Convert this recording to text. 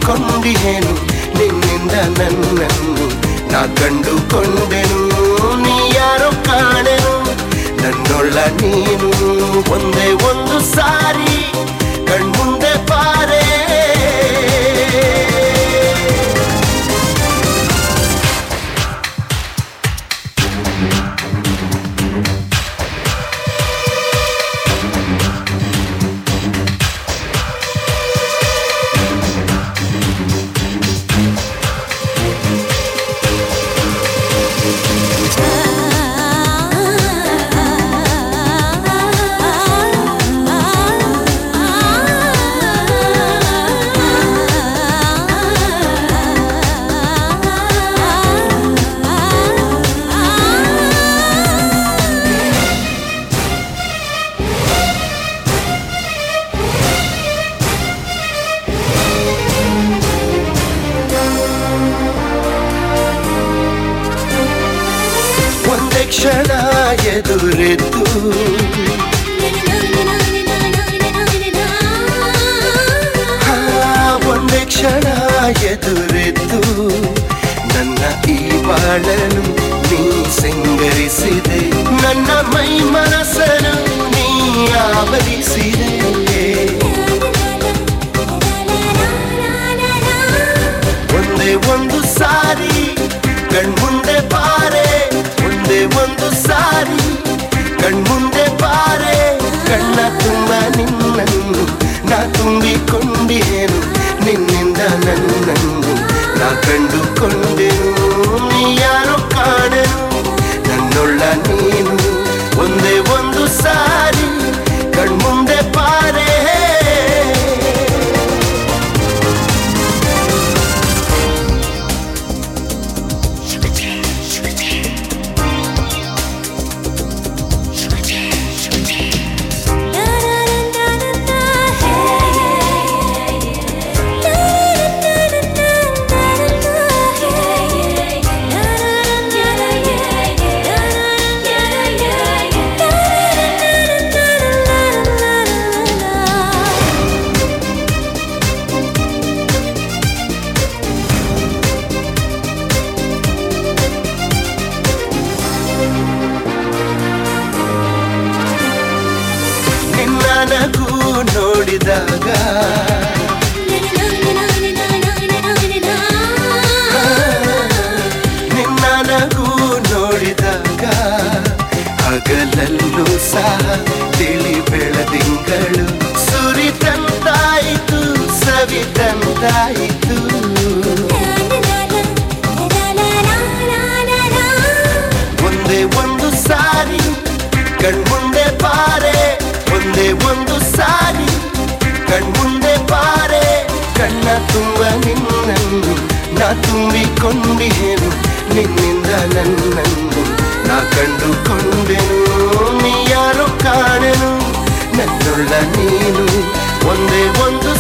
ತುಂಬಿಕೊಂಡಿಹೇನು ನಿನ್ನಿಂದ ನನ್ನನ್ನು ನಾ ಕಂಡುಕೊಂಡೆನು ನೀ ಯಾರೋ ಕಾಣೆನು ನನ್ನೊಳ್ಳ ನೀನು ಒಂದೇ ಒಂದು ಸಾರಿ ಕಣ್ಮುಂದೆ ಬಾರೆ ಒಂದೇ ಕ್ಷಣ ಎದುರೆದ್ದು ಆ, ಒಂದೇ ಕ್ಷಣ ಎದುರೆದ್ದು ನನ್ನ ಈ ಬಾಳನು ನೀ ಸಿಂಗರಿಸಿದೆ ನನ್ನ ಮೈ ಮನಸ್ಸನು ನೀ ಆವರಿಸಿದೆ ಒಂದೇ ಒಂದು ಸಾರಿ ಕಣ್ಮುಂದೆ ಬಾರೆ ಒಂದೇ ಒಂದು ಸಾರಿ ಕಣ್ಮುಂದೆ ಬಾರೆ ಕಣ್ಣ ತುಂಬ ನಿನ್ನನ್ನು ನಾ ತುಂಬಿಕೊಂಡೇನು ನಿನ್ನಿಂದ ನನ್ನನ್ನು ನಾ ಕಂಡುಕೊಂಡೆನು ನೀ ಯಾರೋ ಕಾಣೆನು ನನ್ನೊಳ್ಳ ನೀನು ಒಂದೇ ಒಂದು ಸಾರಿ ಕಣ್ಮುಂದೆ ಬಾರೆ ನಿನ್ನ ನಗು ನೋಡಿದಾಗ ನಿನ್ನ ನಗು ನೋಡಿದಾಗ ಹಗಲಲ್ಲೂ ಸಹ ತಿಳಿ ಬೆಳದಿಂಗಳು ಸುರಿತಂತಾಯಿತು ಸವಿತಂತಾಯಿತು ಒಂದೇ ಒಂದು ಸಾರಿ ಕಣ್ಮುಂದೆ ಬಾರೆ ಒಂದೇ ಒಂದು ಸಾರಿ ಕಣ್ಮುಂದೆ ಬಾರೆ ಕಣ್ಣ ತುಂಬ ನಿನ್ನನ್ನು ನಾ ತುಂಬಿಕೊಂಡಿಹೇನು ನಿನ್ನಿಂದ ನನ್ನನ್ನು ನಾ ಕಂಡುಕೊಂಡೆನು ನೀ ಯಾರೋ ಕಾಣೆನು ನನ್ನುಳ್ಳ ನೀನು ಒಂದೇ ಒಂದು